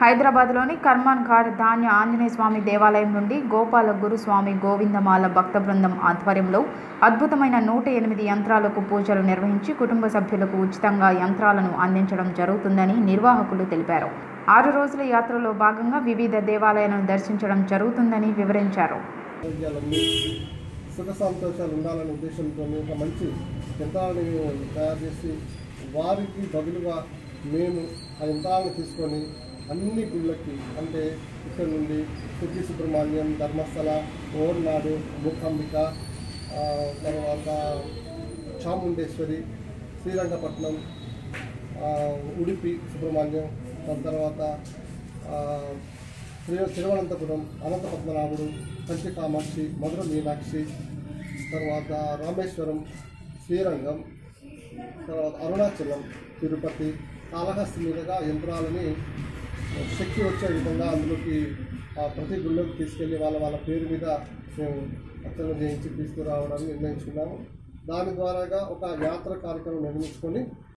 హైదరాబాద్లోని కర్మాన్ ఘాట్ ధాన్య ఆంజనేయ స్వామి దేవాలయం నుండి గోపాల గురుస్వామి గోవిందమాల భక్త బృందం ఆధ్వర్యంలో అద్భుతమైన నూట ఎనిమిది యంత్రాలకు పూజలు నిర్వహించి కుటుంబ సభ్యులకు ఉచితంగా యంత్రాలను అందించడం జరుగుతుందని నిర్వాహకులు తెలిపారు ఆరు రోజుల యాత్రలో భాగంగా వివిధ దేవాలయాలను దర్శించడం జరుగుతుందని వివరించారు ఆరోగ్యాలన్నీ సుఖ సంతోషాలు ఉండాలనే ఉద్దేశంతో ఒక మంచి యంత్రాలను తయారు చేసి వారికి బదులుగా మేము ఆ యంత్రాలను తీసుకొని అన్ని గుళ్ళకి అంటే ఇక్కడ నుండి సిద్ధి సుబ్రహ్మణ్యం ధర్మస్థల ఓర్నాడు మూకాంబిక ఆ, తర్వాత చాముండేశ్వరి శ్రీరంగపట్నం ఆ, ఉడిపి సుబ్రహ్మణ్యం దాని తర్వాత ఆ, తిరు తిరువనంతపురం అనంత పద్మనాభుడు కంచి కామాక్షి మధుర మీనాక్షి తర్వాత రామేశ్వరం శ్రీరంగం తర్వాత అరుణాచలం తిరుపతి కాళహస్తి మీదుగా యంత్రాలని శక్తి వచ్చే విధంగా అందులోకి ఆ ప్రతి గుళ్ళకి తీసుకెళ్ళి వాళ్ళ వాళ్ళ పేరు మీద మేము అర్చన చేయించి తీసుకురావడానికి నిర్ణయించుకున్నాము దాని ద్వారాగా ఒక యాత్ర కార్యక్రమం నిర్మించుకొని